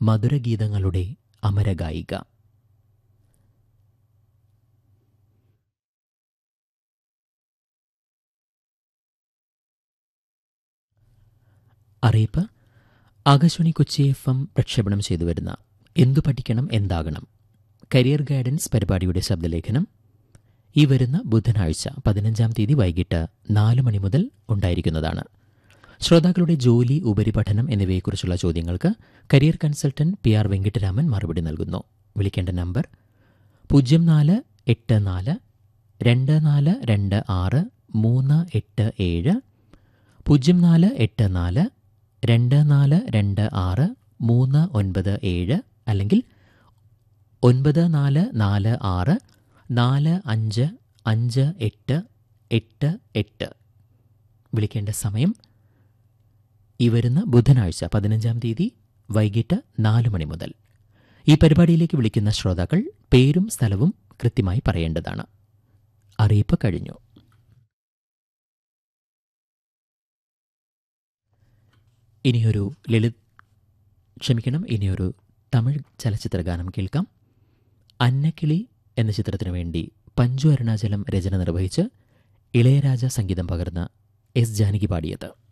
മധുരഗീതങ്ങളുടെ അമരഗായിക അറിയിപ്പ് Akashvani Kochi F M പ്രക്ഷേപണം ചെയ്തു വരുന്ന എന്തു പഠിക്കണം എന്താകണം കരിയർ ഗൈഡൻസ് പരിപാടിയുടെ ശബ്ദലേഖനം ഈ വരുന്ന ബുധനാഴ്ച പതിനഞ്ചാം തീയതി വൈകിട്ട് നാല് മണി മുതൽ ഉണ്ടായിരിക്കുന്നതാണ് ശ്രോതാക്കളുടെ ജോലി ഉപരിപഠനം എന്നിവയെക്കുറിച്ചുള്ള ചോദ്യങ്ങൾക്ക് career consultant P R Venkataraman മറുപടി നൽകുന്നു വിളിക്കേണ്ട നമ്പർ പൂജ്യം നാല് എട്ട് നാല് രണ്ട് നാല് രണ്ട് ആറ് മൂന്ന് എട്ട് ഏഴ് പൂജ്യം നാല് എട്ട് നാല് രണ്ട് നാല് രണ്ട് ആറ് മൂന്ന് ഒൻപത് ഏഴ് അല്ലെങ്കിൽ ഒൻപത് നാല് നാല് ആറ് നാല് അഞ്ച് അഞ്ച് എട്ട് എട്ട് എട്ട് വിളിക്കേണ്ട സമയം ഈ വരുന്ന ബുധനാഴ്ച പതിനഞ്ചാം തീയതി വൈകിട്ട് നാല് മണി മുതൽ ഈ പരിപാടിയിലേക്ക് വിളിക്കുന്ന ശ്രോതാക്കൾ പേരും സ്ഥലവും കൃത്യമായി പറയേണ്ടതാണ് അറിയിപ്പ് കഴിഞ്ഞു ഇനിയൊരു ലളിത് ക്ഷമിക്കണം ഇനിയൊരു തമിഴ് ചലച്ചിത്ര ഗാനം കേൾക്കാം അന്നക്കിളി എന്ന ചിത്രത്തിനു വേണ്ടി പഞ്ചു അരുണാചലം രചന നിർവഹിച്ച് ഇളയരാജ സംഗീതം പകർന്ന എസ് ജാനകി പാടിയത്